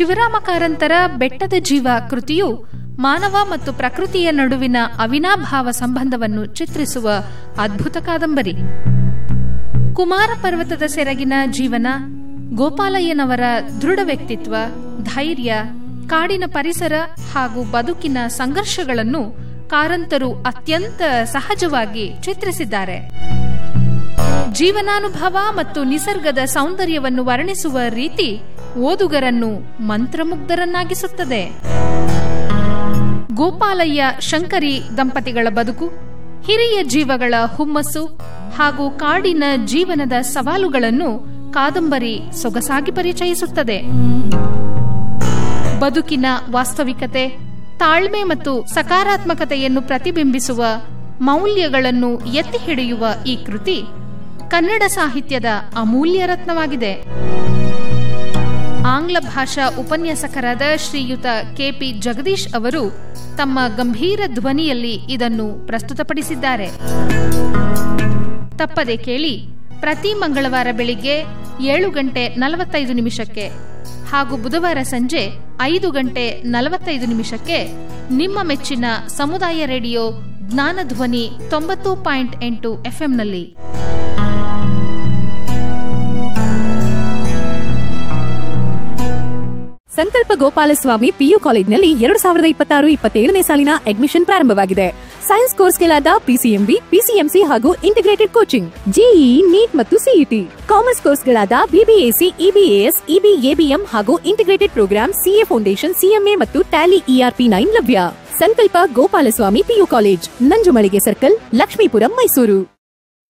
ಶಿವರಾಮ ಕಾರಂತರ ಬೆಟ್ಟದ ಜೀವ ಕೃತಿಯು ಮಾನವ ಮತ್ತು ಪ್ರಕೃತಿಯ ನಡುವಿನ ಅವಿನಾಭಾವ ಸಂಬಂಧವನ್ನು ಚಿತ್ರಿಸುವ ಅದ್ಭುತ ಕಾದಂಬರಿ ಕುಮಾರ ಪರ್ವತದ ಸೆರಗಿನ ಜೀವನ ಗೋಪಾಲಯ್ಯನವರ ದೃಢ ವ್ಯಕ್ತಿತ್ವ ಧೈರ್ಯ ಕಾಡಿನ ಪರಿಸರ ಹಾಗೂ ಬದುಕಿನ ಸಂಘರ್ಷಗಳನ್ನು ಕಾರಂತರು ಅತ್ಯಂತ ಸಹಜವಾಗಿ ಚಿತ್ರಿಸಿದ್ದಾರೆ ಜೀವನಾನುಭವ ಮತ್ತು ನಿಸರ್ಗದ ಸೌಂದರ್ಯವನ್ನು ವರ್ಣಿಸುವ ರೀತಿ ಓದುಗರನ್ನು ಮಂತ್ರಮುಗ್ಧರನ್ನಾಗಿಸುತ್ತದೆ ಗೋಪಾಲಯ್ಯ ಶಂಕರಿ ದಂಪತಿಗಳ ಬದುಕು ಹಿರಿಯ ಜೀವಗಳ ಹುಮ್ಮಸ್ಸು ಹಾಗೂ ಕಾಡಿನ ಜೀವನದ ಸವಾಲುಗಳನ್ನು ಕಾದಂಬರಿ ಸೊಗಸಾಗಿ ಪರಿಚಯಿಸುತ್ತದೆ ಬದುಕಿನ ವಾಸ್ತವಿಕತೆ ತಾಳ್ಮೆ ಮತ್ತು ಸಕಾರಾತ್ಮಕತೆಯನ್ನು ಪ್ರತಿಬಿಂಬಿಸುವ ಮೌಲ್ಯಗಳನ್ನು ಎತ್ತಿ ಹಿಡಿಯುವ ಈ ಕೃತಿ ಕನ್ನಡ ಸಾಹಿತ್ಯದ ಅಮೂಲ್ಯ ರತ್ನವಾಗಿದೆ ಆಂಗ್ಲ ಭಾಷಾ ಉಪನ್ಯಾಸಕರಾದ ಶ್ರೀಯುತ ಕೆಪಿ ಜಗದೀಶ್ ಅವರು ತಮ್ಮ ಗಂಭೀರ ಧ್ವನಿಯಲ್ಲಿ ಇದನ್ನು ಪ್ರಸ್ತುತಪಡಿಸಿದ್ದಾರೆ ತಪ್ಪದೆ ಕೇಳಿ ಪ್ರತಿ ಮಂಗಳವಾರ ಬೆಳಿಗ್ಗೆ ಏಳು ಗಂಟೆ ನಲವತ್ತೈದು ನಿಮಿಷಕ್ಕೆ ಹಾಗೂ ಬುಧವಾರ ಸಂಜೆ ಐದು ಗಂಟೆ ನಲವತ್ತೈದು ನಿಮಿಷಕ್ಕೆ ನಿಮ್ಮ ಮೆಚ್ಚಿನ ಸಮುದಾಯ ರೇಡಿಯೋ ಜ್ಞಾನಧ್ವನಿ ತೊಂಬತ್ತು ಪಾಯಿಂಟ್ ಎಂಟು ಎಫ್ಎಂನಲ್ಲಿ ಸಂಕಲ್ಪ ಗೋಪಾಲಸ್ವಾಮಿ ಪಿಯು ಕಾಲೇಜ್ನಲ್ಲಿ ಎರಡು ಸಾವಿರದ ಇಪ್ಪತ್ತಾರು ಇಪ್ಪತ್ತೇಳನೇ ಸಾಲಿನ ಅಡ್ಮಿಷನ್ ಪ್ರಾರಂಭವಾಗಿದೆ ಸೈನ್ಸ್ ಕೋರ್ಸ್ಗಳಾದ ಪಿಸಿಎಂಬಿ ಪಿಸಿಎಂಸಿ ಹಾಗೂ ಇಂಟಿಗ್ರೇಟೆಡ್ ಕೋಚಿಂಗ್ ಜೆಇಇ ನೀಟ್ ಮತ್ತು ಸಿಇಟಿ ಕಾಮರ್ಸ್ ಕೋರ್ಸ್ಗಳಾದ ಬಿಬಿಎಸಿ ಇಬಿಎಎಸ್ ಇಬಿಎಬಿಎಂ ಹಾಗೂ integrated programme CA foundation CMA ಮತ್ತು ಟ್ಯಾಲಿ ಇಆರ್ಪಿ ನೈನ್ ಲಭ್ಯ Sankalpa Gopalaswamy PU college Nanjumalige circle Lakshmipuram Mysuru